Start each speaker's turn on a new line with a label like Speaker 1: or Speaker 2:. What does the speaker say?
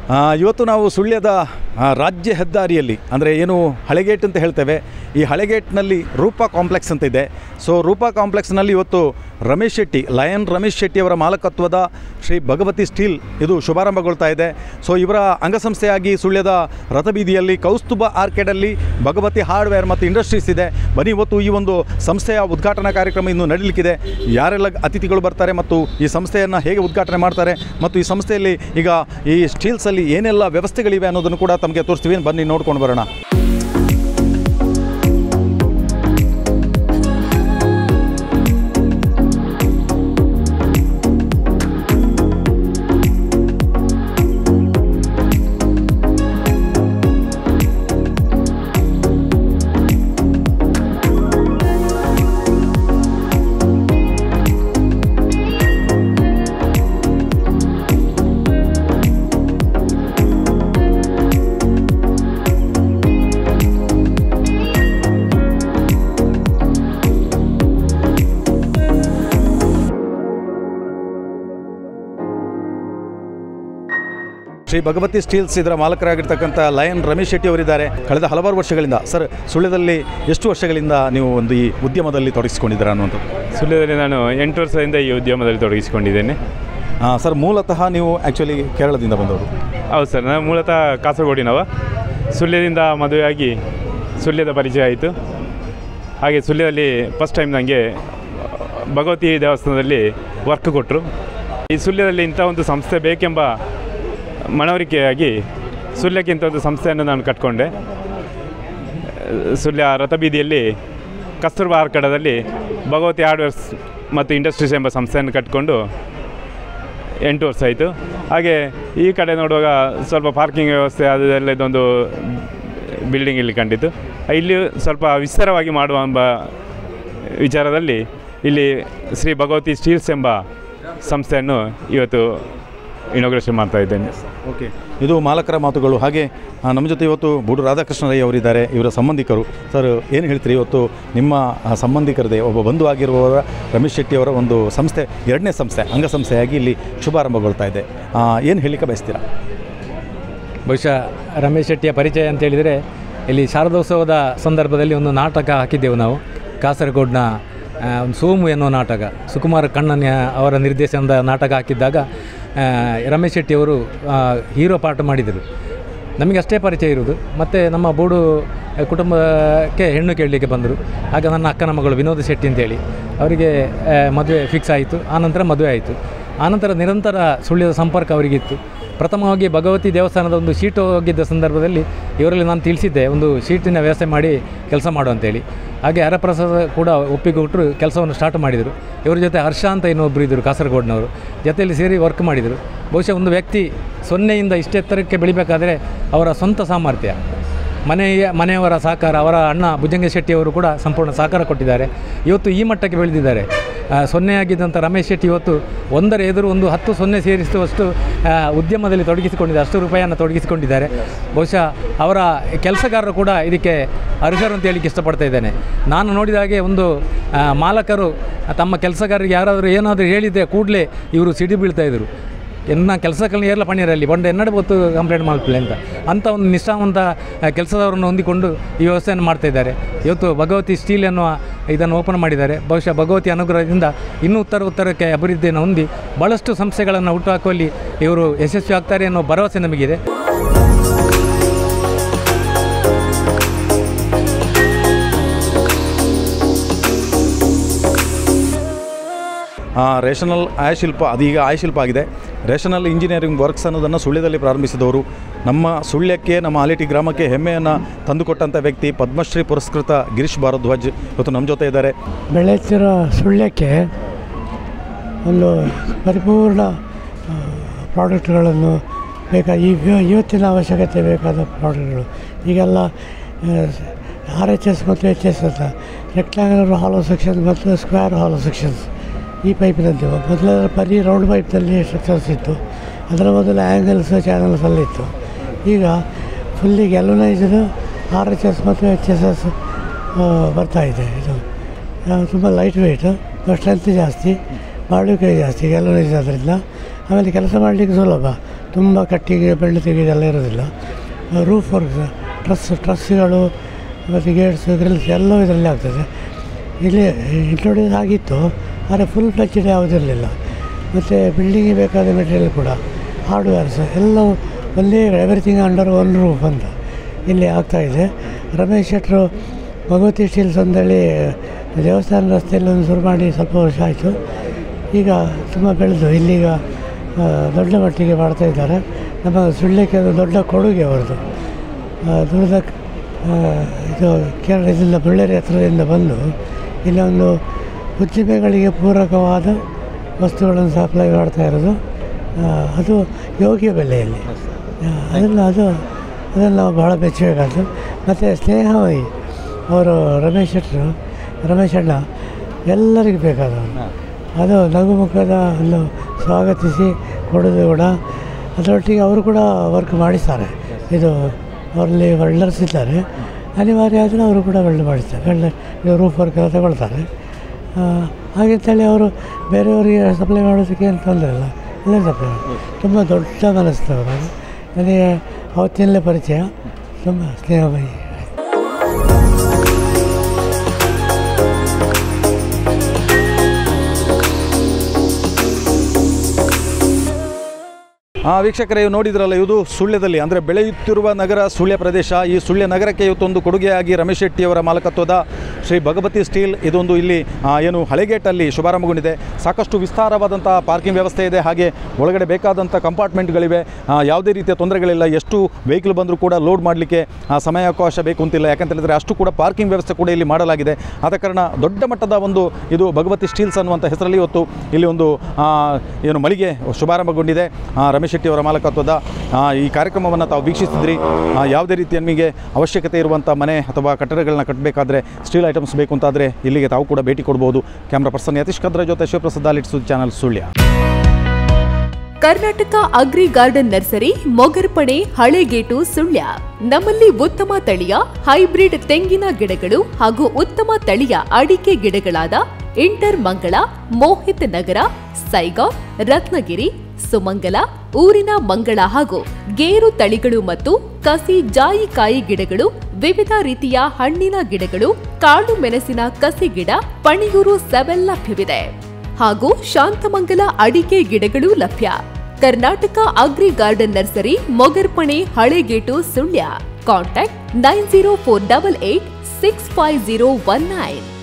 Speaker 1: ಆ, ಇವತ್ತು ನಾವು ಸುಳ್ಯದ ಆ, ರಾಜ್ಯ ಹೆದ್ದಾರಿಯಲ್ಲಿ ಅಂದರೆ ಏನು ಹಳೆಗೇಟ್ ಅಂತ ಹೇಳ್ತೇವೆ ಈ ಹಳೆಗೇಟ್ನಲ್ಲಿ ರೂಪಾ ಕಾಂಪ್ಲೆಕ್ಸ್ ಅಂತ ಇದೆ ಸೊ ರೂಪಾ ಕಾಂಪ್ಲೆಕ್ಸ್ನಲ್ಲಿ ಇವತ್ತು ರಮೇಶ್ ಶೆಟ್ಟಿ ಲಯನ್ ರಮೇಶ್ ಶೆಟ್ಟಿ ಅವರ ಮಾಲಕತ್ವದ ಶ್ರೀ ಭಗವತಿ ಸ್ಟೀಲ್ ಇದು ಶುಭಾರಂಭಗೊಳ್ತಾ ಇದೆ ಸೊ ಇವರ ಅಂಗಸಂಸ್ಥೆಯಾಗಿ ಸುಳ್ಯದ ರಥಬೀದಿಯಲ್ಲಿ ಕೌಸ್ತುಭ ಆರ್ಕೆಡಲ್ಲಿ ಭಗವತಿ ಹಾರ್ಡ್ವೇರ್ ಮತ್ತು ಇಂಡಸ್ಟ್ರೀಸ್ ಇದೆ ಬನ್ನಿ ಇವತ್ತು ಈ ಒಂದು ಸಂಸ್ಥೆಯ ಉದ್ಘಾಟನಾ ಕಾರ್ಯಕ್ರಮ ಇನ್ನು ನಡೀಲಿಕ್ಕಿದೆ ಯಾರೆಲ್ಲ ಅತಿಥಿಗಳು ಬರ್ತಾರೆ ಮತ್ತು ಈ ಸಂಸ್ಥೆಯನ್ನು ಹೇಗೆ ಉದ್ಘಾಟನೆ ಮಾಡ್ತಾರೆ ಮತ್ತು ಈ ಸಂಸ್ಥೆಯಲ್ಲಿ ಈಗ ಈ ಸ್ಟೀಲ್ಸಲ್ಲಿ ಏನೆಲ್ಲ ವ್ಯವಸ್ಥೆಗಳಿವೆ ಅನ್ನೋದನ್ನು ಕೂಡ ತಮಗೆ ತೋರಿಸ್ತೀವಿ ಬನ್ನಿ ನೋಡ್ಕೊಂಡು ಬರೋಣ ಶ್ರೀ ಭಗವತಿ ಸ್ಟೀಲ್ಸ್ ಇದರ ಮಾಲಕರಾಗಿರ್ತಕ್ಕಂಥ ಲಯನ್ ರಮೇಶ್ ಶೆಟ್ಟಿ ಅವರಿದ್ದಾರೆ ಕಳೆದ ಹಲವಾರು ವರ್ಷಗಳಿಂದ ಸರ್ ಸುಳ್ಯದಲ್ಲಿ ಎಷ್ಟು ವರ್ಷಗಳಿಂದ ನೀವು ಒಂದು ಈ ಉದ್ಯಮದಲ್ಲಿ ತೊಡಗಿಸಿಕೊಂಡಿದ್ದೀರಾ ಅನ್ನುವಂಥದ್ದು
Speaker 2: ಸುಳ್ಯದಲ್ಲಿ ನಾನು ಎಂಟು ವರ್ಷದಿಂದ ಈ ಉದ್ಯಮದಲ್ಲಿ ತೊಡಗಿಸಿಕೊಂಡಿದ್ದೇನೆ
Speaker 1: ಆ, ಸರ್ ಮೂಲತಃ ನೀವು ಆ್ಯಕ್ಚುಲಿ ಕೇರಳದಿಂದ ಬಂದವರು
Speaker 2: ಹೌದು ಸರ್ ನಾನು ಮೂಲತಃ ಕಾಸರಗೋಡಿನವ ಸುಳ್ಯದಿಂದ ಮದುವೆಯಾಗಿ ಸುಳ್ಯದ ಪರಿಚಯ ಆಯಿತು ಹಾಗೆ ಸುಳ್ಯದಲ್ಲಿ ಫಸ್ಟ್ ಟೈಮ್ ನನಗೆ ಭಗವತಿ ದೇವಸ್ಥಾನದಲ್ಲಿ ವರ್ಕ್ ಕೊಟ್ಟರು ಈ ಸುಳ್ಯದಲ್ಲಿ ಇಂಥ ಒಂದು ಸಂಸ್ಥೆ ಬೇಕೆಂಬ ಮನವರಿಕೆಯಾಗಿ ಸುಳ್ಯಕ್ಕೆ ಇಂಥ ಒಂದು ಸಂಸ್ಥೆಯನ್ನು ನಾನು ಕಟ್ಕೊಂಡೆ ಸುಳ್ಯ ರಥಬೀದಿಯಲ್ಲಿ ಕಸ್ತೂರ್ಬಾ ಆರ್ಕಡದಲ್ಲಿ ಭಗವತಿ ಹಾರ್ಡ್ವೇರ್ಸ್ ಮತ್ತು ಇಂಡಸ್ಟ್ರೀಸ್ ಎಂಬ ಸಂಸ್ಥೆಯನ್ನು ಕಟ್ಟಿಕೊಂಡು ಎಂಟು ವರ್ಷ ಆಯಿತು ಹಾಗೆ ಈ ಕಡೆ ನೋಡುವಾಗ ಸ್ವಲ್ಪ ಪಾರ್ಕಿಂಗ್ ವ್ಯವಸ್ಥೆ ಅದೆಲ್ಲ ಇದೊಂದು ಬಿಲ್ಡಿಂಗ್ ಇಲ್ಲಿ ಕಂಡಿತು ಇಲ್ಲಿ ಸ್ವಲ್ಪ ವಿಸ್ತಾರವಾಗಿ ಮಾಡುವ ಎಂಬ ವಿಚಾರದಲ್ಲಿ ಇಲ್ಲಿ ಶ್ರೀ ಭಗವತಿ ಸ್ಟೀಲ್ಸ್ ಎಂಬ ಸಂಸ್ಥೆಯನ್ನು ಇವತ್ತು ಇನಾಗ್ರೇಷನ್ ಮಾಡ್ತಾ ಇದ್ದೇನೆ
Speaker 1: ಓಕೆ ಇದು ಮಾಲಕರ ಮಾತುಗಳು ಹಾಗೆ ಆ, ನಮ್ಮ ಜೊತೆ ಇವತ್ತು ಬೂಡು ರಾಧಾಕೃಷ್ಣ ರೈ ಅವರಿದ್ದಾರೆ ಇವರ ಸಂಬಂಧಿಕರು ಸರ್ ಏನು ಹೇಳ್ತೀರಿ ಇವತ್ತು ನಿಮ್ಮ ಆ, ಸಂಬಂಧಿಕರದೇ ಒಬ್ಬ ಬಂಧು ಆಗಿರುವವರ ರಮೇಶ್ ಶೆಟ್ಟಿ ಅವರ ಒಂದು ಸಂಸ್ಥೆ ಎರಡನೇ ಸಂಸ್ಥೆ ಅಂಗಸಂಸ್ಥೆಯಾಗಿ ಇಲ್ಲಿ ಶುಭಾರಂಭಗೊಳ್ತಾ ಇದೆ ಏನು ಹೇಳಿಕೆ ಬಯಸ್ತೀರಾ
Speaker 3: ಬಹುಶಃ ರಮೇಶ್ ಶೆಟ್ಟಿಯ ಪರಿಚಯ ಅಂತ ಹೇಳಿದರೆ ಇಲ್ಲಿ ಶಾರದೋತ್ಸವದ ಸಂದರ್ಭದಲ್ಲಿ ಒಂದು ನಾಟಕ ಹಾಕಿದ್ದೆವು ನಾವು ಕಾಸರಗೋಡ್ನ ಆ, ಒಂದು ಸೋಮು ಎನ್ನುವ ನಾಟಕ ಸುಕುಮಾರ ಕಣ್ಣನ ಅವರ ನಿರ್ದೇಶನದ ನಾಟಕ ಹಾಕಿದ್ದಾಗ ಆ, ರಮೇಶ್ ಶೆಟ್ಟಿಯವರು ಆ, ಹೀರೋ ಪಾಠ ಮಾಡಿದರು ನಮಗೆ ಅಷ್ಟೇ ಪರಿಚಯ ಇರುವುದು ಮತ್ತು ನಮ್ಮ ಬೋಡು ಕುಟುಂಬಕ್ಕೆ ಹೆಣ್ಣು ಕೇಳಲಿಕ್ಕೆ ಬಂದರು ಆಗ ನನ್ನ ಅಕ್ಕನ ಮಗಳು ವಿನೋದ ಶೆಟ್ಟಿ ಅಂತೇಳಿ ಅವರಿಗೆ ಆ, ಮದುವೆ ಫಿಕ್ಸ್ ಆಯಿತು ಆನಂತರ ಮದುವೆ ಆಯಿತು ಆನಂತರ ನಿರಂತರ ಸುಳ್ಯದ ಸಂಪರ್ಕ ಅವರಿಗಿತ್ತು ಪ್ರಥಮವಾಗಿ ಭಗವತಿ ದೇವಸ್ಥಾನದ ಒಂದು ಶೀಟು ಹೋಗಿದ್ದ ಸಂದರ್ಭದಲ್ಲಿ ಇವರಲ್ಲಿ ನಾನು ತಿಳಿಸಿದ್ದೆ ಒಂದು ಶೀಟಿನ ವ್ಯವಸ್ಥೆ ಮಾಡಿ ಕೆಲಸ ಮಾಡು ಅಂತೇಳಿ ಹಾಗೆ ಹರಪ್ರಸಾದ ಕೂಡ ಒಪ್ಪಿಗೆ ಕೊಟ್ಟರು ಕೆಲಸವನ್ನು ಸ್ಟಾರ್ಟ್ ಮಾಡಿದರು ಇವರ ಜೊತೆ ಹರ್ಷ ಅಂತ ಇನ್ನೊಬ್ಬರು ಇದ್ದರು ಕಾಸರಗೋಡಿನವರು ಜೊತೆಯಲ್ಲಿ ಸೇರಿ ವರ್ಕ್ ಮಾಡಿದರು ಬಹುಶಃ ಒಂದು ವ್ಯಕ್ತಿ ಸೊನ್ನೆಯಿಂದ ಇಷ್ಟೆತ್ತರಕ್ಕೆ ಬೆಳಿಬೇಕಾದರೆ ಅವರ ಸ್ವಂತ ಸಾಮರ್ಥ್ಯ ಮನೆಯ ಮನೆಯವರ ಸಹಕಾರ ಅವರ ಅಣ್ಣ ಭುಜಂಗ ಶೆಟ್ಟಿಯವರು ಕೂಡ ಸಂಪೂರ್ಣ ಸಹಕಾರ ಕೊಟ್ಟಿದ್ದಾರೆ ಇವತ್ತು ಈ ಮಟ್ಟಕ್ಕೆ ಬೆಳೆದಿದ್ದಾರೆ ಆ, ಸೊನ್ನೆಯಾಗಿದ್ದಂಥ ರಮೇಶ್ ಶೆಟ್ಟಿ ಇವತ್ತು ಒಂದರ ಎದುರು ಒಂದು ಹತ್ತು ಸೊನ್ನೆ ಸೇರಿಸುವಷ್ಟು ಆ, ಉದ್ಯಮದಲ್ಲಿ ತೊಡಗಿಸಿಕೊಂಡಿದ್ದಾರೆ ಅಷ್ಟು ರೂಪಾಯಿಯನ್ನು ತೊಡಗಿಸಿಕೊಂಡಿದ್ದಾರೆ ಬಹುಶಃ ಅವರ ಕೆಲಸಗಾರರು ಕೂಡ ಇದಕ್ಕೆ ಅರ್ಹರು ಅಂತ ಹೇಳಿಕ್ಕೆ ಇಷ್ಟಪಡ್ತಾ ಇದ್ದೇನೆ ನಾನು ನೋಡಿದ ಹಾಗೆ ಒಂದು ಆ, ಮಾಲಕರು ತಮ್ಮ ಕೆಲಸಗಾರರಿಗೆ ಯಾರಾದರೂ ಏನಾದರೂ ಹೇಳಿದರೆ ಕೂಡಲೇ ಇವರು ಸಿಡಿ ಬೀಳ್ತಾ ಇದ್ದರು ಎನ್ನ ಕೆಲಸಗಳನ್ನ ಏರ್ಲ ಪಣಿಯರಲ್ಲಿ ಬಂಡ ಎನ್ನಡೆ ಹೊತ್ತು ಕಂಪ್ಲೇಂಟ್ ಮಾಡ್ಕೊಳ್ಳಿ ಅಂತ ಅಂಥ ಒಂದು ನಿಷ್ಠಾವಂತ ಆ, ಕೆಲಸದವರನ್ನು ಹೊಂದಿಕೊಂಡು ಈ ವ್ಯವಸ್ಥೆಯನ್ನು ಮಾಡ್ತಾ ಇದ್ದಾರೆ ಇವತ್ತು ಭಗವತಿ ಸ್ಟೀಲ್ ಎನ್ನುವ ಇದನ್ನು ಓಪನ್ ಮಾಡಿದ್ದಾರೆ ಬಹುಶಃ ಭಗವತಿ ಅನುಗ್ರಹದಿಂದ ಇನ್ನೂ ಉತ್ತರ ಉತ್ತರಕ್ಕೆ ಅಭಿವೃದ್ಧಿಯನ್ನು ಹೊಂದಿ ಭಾಳಷ್ಟು ಸಂಸ್ಥೆಗಳನ್ನು ಹುಟ್ಟುಹಾಕುವಲ್ಲಿ ಇವರು ಯಶಸ್ವಿ ಆಗ್ತಾರೆ ಅನ್ನೋ ಭರವಸೆ ನಮಗಿದೆ
Speaker 1: ಆ, ರೇಷನಲ್ ಆಯಶಿಲ್ಪ ಅದೀಗ ಆಯಶಿಲ್ಪ ಆಗಿದೆ ರೇಷನಲ್ ಇಂಜಿನಿಯರಿಂಗ್ ವರ್ಕ್ಸ್ ಅನ್ನೋದನ್ನು ಸುಳ್ಯದಲ್ಲಿ ಪ್ರಾರಂಭಿಸಿದವರು ನಮ್ಮ ಸುಳ್ಯಕ್ಕೆ ನಮ್ಮ ಆಲಿಟಿ ಗ್ರಾಮಕ್ಕೆ ಹೆಮ್ಮೆಯನ್ನು ತಂದುಕೊಟ್ಟಂಥ ವ್ಯಕ್ತಿ ಪದ್ಮಶ್ರೀ ಪುರಸ್ಕೃತ ಗಿರೀಶ್ ಭಾರದ್ವಾಜ್ ಇವತ್ತು ನಮ್ಮ ಜೊತೆ ಇದ್ದಾರೆ
Speaker 4: ಬೆಳೆಯುತ್ತಿರೋ ಸುಳ್ಯಕ್ಕೆ ಒಂದು ಪರಿಪೂರ್ಣ ಪ್ರಾಡಕ್ಟ್ಗಳನ್ನು ಬೇಕಾ ಈಗ ಇವತ್ತಿನ ಅವಶ್ಯಕತೆ ಬೇಕಾದ ಪ್ರಾಡಕ್ಟ್ಗಳು ಈಗೆಲ್ಲ ಆರ್ ಎಚ್ ಎಸ್ ಮತ್ತು ಎಚ್ ಎಸ್ ಅಂತ ರೆಕ್ಟ್ಯಾಂಗುಲರ್ ಹಾಲೋ ಸೆಕ್ಷನ್ ಮತ್ತು ಸ್ಕ್ವೇರ್ ಹಾಲೋ ಸೆಕ್ಷನ್ಸ್ ಈ ಪೈಪಿನಂತೆ ಮೊದಲ ಬರೀ ರೌಂಡ್ ಪೈಪ್ನಲ್ಲಿ ಸ್ಟ್ರಕ್ಚರ್ಸ್ ಇತ್ತು ಅದರ ಮೊದಲು ಆ್ಯಂಗಲ್ಸ್ ಚಾನಲ್ಸ್ ಎಲ್ಲ ಇತ್ತು ಈಗ fully galvanised R H S ಮತ್ತು ಎಚ್ ಎಸ್ ಎಸ್ ಬರ್ತಾ ಇದೆ ಇದು ತುಂಬ ಲೈಟ್ ವೆಯ್ಟ್ ಸ್ಟ್ರೆಂತ್ ಜಾಸ್ತಿ ಬಾಳಿಕೆ ಜಾಸ್ತಿ ಗ್ಯಾಲನೈಸ್ ಆದ್ದರಿಂದ ಆಮೇಲೆ ಕೆಲಸ ಮಾಡಲಿಕ್ಕೆ ಸುಲಭ ತುಂಬ ಕಟ್ಟಿಗೆ ಬೆಳ್ಳಿ ತೆಗೆದೆಲ್ಲ ಇರೋದಿಲ್ಲ ರೂಫ್ ವರ್ಕ್ ಟ್ರಸ್ ಟ್ರಸ್ಗಳು ಮತ್ತು ಗೇಟ್ಸ್ ಗ್ರಿಲ್ಸ್ ಎಲ್ಲವೂ ಇದರಲ್ಲಿ ಆಗ್ತದೆ ಇಲ್ಲಿ ಇಂಟ್ರೊಡ್ಯೂಸ್ ಆಗಿತ್ತು ಆದರೆ ಫುಲ್ ಫ್ಲೆಚ್ಡ್ ಯಾವುದಿರಲಿಲ್ಲ ಮತ್ತು ಬಿಲ್ಡಿಂಗಿಗೆ ಬೇಕಾದ ಮೆಟೀರಿಯಲ್ ಕೂಡ ಹಾರ್ಡ್ವೇರ್ಸ್ ಎಲ್ಲವೂ ಒಂದೇ ಎವ್ರಿಥಿಂಗ್ ಅಂಡರ್ ಒನ್ ರೂಫ್ ಅಂತ ಇಲ್ಲಿ ಆಗ್ತಾಯಿದೆ ರಮೇಶ್ ಶೆಟ್ಟರು ಭಗವತಿ ಸ್ಟೀಲ್ಸ್ ಅಂತೇಳಿ ದೇವಸ್ಥಾನ ರಸ್ತೆಯಲ್ಲಿ ಒಂದು ಶುರು ಮಾಡಿ ಸ್ವಲ್ಪ ವರ್ಷ ಆಯಿತು ಈಗ ತುಂಬ ಬೆಳೆದು ಇಲ್ಲೀಗ ಆ, ದೊಡ್ಡ ಮಟ್ಟಿಗೆ ಮಾಡ್ತಾ ಇದ್ದಾರೆ ನಮ್ಮ ಸುಳ್ಯಕ್ಕೆ ಅದು ದೊಡ್ಡ ಕೊಡುಗೆ ಅವರದು ದೂರದ ಆ, ಇದು ಕೇರಳ ಇದರಿಂದ ಬಳ್ಳಾರಿ ಹತ್ರದಿಂದ ಬಂದು ಇಲ್ಲಿ ಒಂದು ಉದ್ದಿಮೆಗಳಿಗೆ ಪೂರಕವಾದ ವಸ್ತುಗಳನ್ನು ಸಪ್ಲೈ ಮಾಡ್ತಾ ಇರೋದು ಆ, ಅದು ಯೋಗ್ಯ ಬೆಲೆಯಲ್ಲಿ ಆ, ಅದನ್ನು ಅದು ಅದನ್ನು ನಾವು ಭಾಳ ಮೆಚ್ಚಬೇಕಾದ್ದು ಮತ್ತು ಸ್ನೇಹವಾಗಿ ಅವರು ರಮೇಶ್ ಶೆಟ್ಟರು ರಮೇಶ್ ಅಣ್ಣ ಎಲ್ಲರಿಗೂ ಬೇಕಾದವರು ಅದು ನಗುಮುಖದ ಒಂದು ಸ್ವಾಗತಿಸಿ ಕೊಡೋದು ಕೂಡ ಅದರೊಟ್ಟಿಗೆ ಅವರು ಕೂಡ ವರ್ಕ್ ಮಾಡಿಸ್ತಾರೆ ಇದು ಅವರಲ್ಲಿ ವೆಲ್ಡರ್ಸ್ ಇದ್ದಾರೆ ಅನಿವಾರ್ಯ ಆದರೆ ಅವರು ಕೂಡ ವೆಲ್ಡ್ ಮಾಡಿಸ್ತಾರೆ ವೆಲ್ಡ್ ಇದು ರೂಫ್ ವರ್ಕ್ ಎಲ್ಲ ತಗೊಳ್ತಾರೆ ಆ, ಹಾಗಂತೇಳಿ ಅವರು ಬೇರೆಯವರಿಗೆ ಸಪ್ಲೈ ಮಾಡೋದಕ್ಕೆ ಏನು ತೊಂದರೆ ಇಲ್ಲ ಎಲ್ಲ ಸಪ್ಲೈ ಮಾಡಿ ತುಂಬ ದೊಡ್ಡ ಮನಸ್ಸವರು ನನಗೆ ಅವತ್ತಿನಲ್ಲೇ ಪರಿಚಯ ತುಂಬ ಸ್ನೇಹಮಯಿ
Speaker 1: ಆ ವೀಕ್ಷಕರೇ ಇವು ನೋಡಿದ್ರಲ್ಲ ಇದು ಸುಳ್ಯದಲ್ಲಿ ಅಂದರೆ ಬೆಳೆಯುತ್ತಿರುವ ನಗರ ಸುಳ್ಯ ಪ್ರದೇಶ ಈ ಸುಳ್ಯ ನಗರಕ್ಕೆ ಇವತ್ತೊಂದು ಕೊಡುಗೆಯಾಗಿ ರಮೇಶ್ ಶೆಟ್ಟಿಯವರ ಮಾಲಕತ್ವದ ಶ್ರೀ ಭಗವತಿ ಸ್ಟೀಲ್ ಇದೊಂದು ಇಲ್ಲಿ ಆ, ಏನು ಹಳೆಗೇಟಲ್ಲಿ ಶುಭಾರಂಭಗೊಂಡಿದೆ ಸಾಕಷ್ಟು ವಿಸ್ತಾರವಾದಂಥ ಪಾರ್ಕಿಂಗ್ ವ್ಯವಸ್ಥೆ ಇದೆ ಹಾಗೆ ಒಳಗಡೆ ಬೇಕಾದಂಥ ಕಂಪಾರ್ಟ್ಮೆಂಟ್ಗಳಿವೆ ಆ, ಯಾವುದೇ ರೀತಿಯ ತೊಂದರೆಗಳಿಲ್ಲ ಎಷ್ಟು ವೆಹಿಕಲ್ ಬಂದರೂ ಕೂಡ ಲೋಡ್ ಮಾಡಲಿಕ್ಕೆ ಸಮಯಾವಕಾಶ ಬೇಕು ಅಂತಿಲ್ಲ ಯಾಕಂತ ಹೇಳಿದರೆ ಅಷ್ಟು ಕೂಡ ಪಾರ್ಕಿಂಗ್ ವ್ಯವಸ್ಥೆ ಕೂಡ ಇಲ್ಲಿ ಮಾಡಲಾಗಿದೆ ಆದ ಕಾರಣ ದೊಡ್ಡ ಮಟ್ಟದ ಒಂದು ಇದು ಭಗವತಿ ಸ್ಟೀಲ್ಸ್ ಅನ್ನುವಂಥ ಹೆಸರಲ್ಲಿ ಇವತ್ತು ಇಲ್ಲಿ ಒಂದು ಆ, ಏನು ಮಳಿಗೆ ಶುಭಾರಂಭಗೊಂಡಿದೆ ಆ, ರಮೇಶ್ ಶೆಟ್ಟಿ ಅವರ ಮಾಲಕತ್ವದ ಆ, ಈ ಕಾರ್ಯಕ್ರಮವನ್ನು ತಾವು ವೀಕ್ಷಿಸಿದ್ರಿ ಆ, ಯಾವುದೇ ರೀತಿಯ ನಿಮಗೆ ಅವಶ್ಯಕತೆ ಇರುವಂಥ ಮನೆ ಅಥವಾ ಕಟ್ಟಡಗಳನ್ನ ಕಟ್ಟಬೇಕಾದ್ರೆ ಸ್ಟೀಲ್ ಐಟಮ್ಸ್ ಬೇಕು ಅಂತಾದರೆ ಇಲ್ಲಿಗೆ ತಾವು ಕೂಡ ಭೇಟಿ ಕೊಡ್ಬೋದು ಕ್ಯಾಮ್ರಾ ಪರ್ಸನ್ ಯತೀಶ್ ಕದ್ರ ಜೊತೆ ಶಿವಪ್ರಸಾದ್ ಲಿಟ್ Suddi channel Sullia
Speaker 5: Karnataka agri garden nursery Mogarpane Halegate Sullia ನಮ್ಮಲ್ಲಿ ಉತ್ತಮ ತಳಿಯ ಹೈಬ್ರಿಡ್ ತೆಂಗಿನ ಗಿಡಗಳು ಹಾಗೂ ಉತ್ತಮ ತಳಿಯ ಅಡಿಕೆ ಗಿಡಗಳಾದ ಇಂಟರ್ ಮಂಗಳ ಮೋಹಿತ್ ನಗರ ಸೈಗಾವ್ ರತ್ನಗಿರಿ ಸುಮಂಗಲ ಊರಿನ ಮಂಗಳ ಹಾಗೂ ಗೇರು ತಳಿಗಳು ಮತ್ತು ಕಸಿ ಜಾಯಿಕಾಯಿ ಗಿಡಗಳು ವಿವಿಧ ರೀತಿಯ ಹಣ್ಣಿನ ಗಿಡಗಳು ಕಾಳು ಮೆಣಸಿನ ಕಸಿ ಗಿಡ ಪಣಿಯೂರು ಸೆವೆಲ್ ಲಭ್ಯವಿದೆ ಹಾಗೂ ಶಾಂತಮಂಗಲ ಅಡಿಕೆ ಗಿಡಗಳು ಲಭ್ಯ Karnataka agri garden nursery Mogarpane Halegate Sullia contact nine zero four double eight six five zero one nine